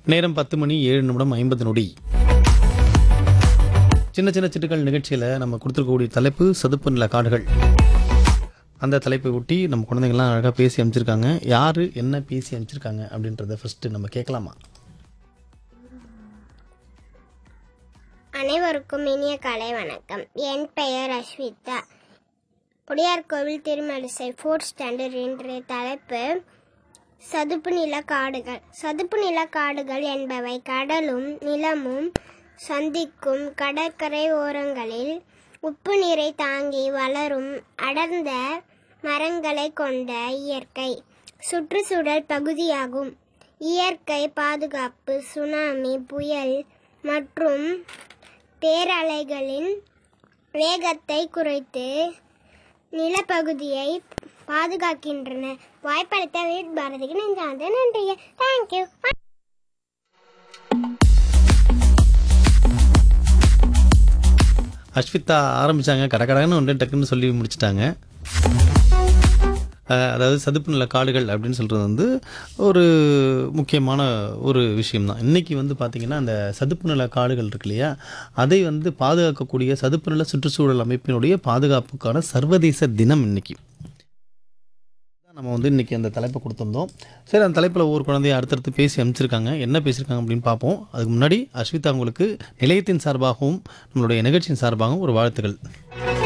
நேரம் பத்து மணி ஏழு நிமிடம் ஐம்பது நொடி சின்ன சின்ன சிட்டுக்கள் நிகழ்ச்சியில் நம்ம கொடுத்துருக்கக்கூடிய தலைப்பு சதுப்பு நில காடுகள் அந்த தலைப்பை ஒட்டி நம்ம குழந்தைங்கள்லாம் அழகாக பேசி அமைச்சிருக்காங்க யார் என்ன பேசி அமைச்சிருக்காங்க அப்படின்றத ஃபஸ்ட்டு நம்ம கேட்கலாமா அனைவருக்கும் இனிய காலை வணக்கம் என் பெயர் அஸ்விதா உடையார் கோவில் திருமலிசை ஃபோர்த் ஸ்டாண்டர்ட் இன்றைய தலைப்பு சதுப்பு நில காடுகள் சதுப்பு நில காடுகள் என்பவை கடலும் நிலமும் சந்திக்கும் கடற்கரை ஓரங்களில் உப்பு நீரை தாங்கி வளரும் அடர்ந்த மரங்களை கொண்ட இயற்கை சுற்றுச்சூழல் பகுதியாகும் இயற்கை பாதுகாப்பு சுனாமி புயல் மற்றும் பேரலைகளின் வேகத்தை குறைத்து நிலப்பகுதியை பாதுகாக்கின்றன வாய்ப்பளித்த வீட் பாரதிக்கு நெஞ்சார்ந்த நன்றி தேங்க்யூ அஸ்விதா ஆரம்பித்தாங்க கடகடன்னு ஒன்று டக்குன்னு சொல்லி முடிச்சிட்டாங்க அஹ், அதாவது சதுப்பு நில காடுகள் அப்படின்னு சொல்கிறது வந்து ஒரு முக்கியமான ஒரு விஷயம்தான் இன்றைக்கி வந்து பார்த்திங்கன்னா அந்த சதுப்பு நில காடுகள் இருக்கு இல்லையா அதை வந்து பாதுகாக்கக்கூடிய சதுப்பு நில சுற்றுச்சூழல் அமைப்பினுடைய பாதுகாப்புக்கான சர்வதேச தினம் இன்னைக்கு நம்ம வந்து இன்றைக்கி அந்த தலைப்பை கொடுத்துருந்தோம் சரி அந்த தலைப்பில் ஒவ்வொரு குழந்தைய அடுத்தடுத்து பேசி அமைச்சிருக்காங்க என்ன பேசியிருக்காங்க அப்படின்னு பார்ப்போம் அதுக்கு முன்னாடி அஸ்விதா உங்களுக்கு நிலையத்தின் சார்பாகவும் நம்மளுடைய நிகழ்ச்சியின் சார்பாகவும் ஒரு வாழ்த்துக்கள்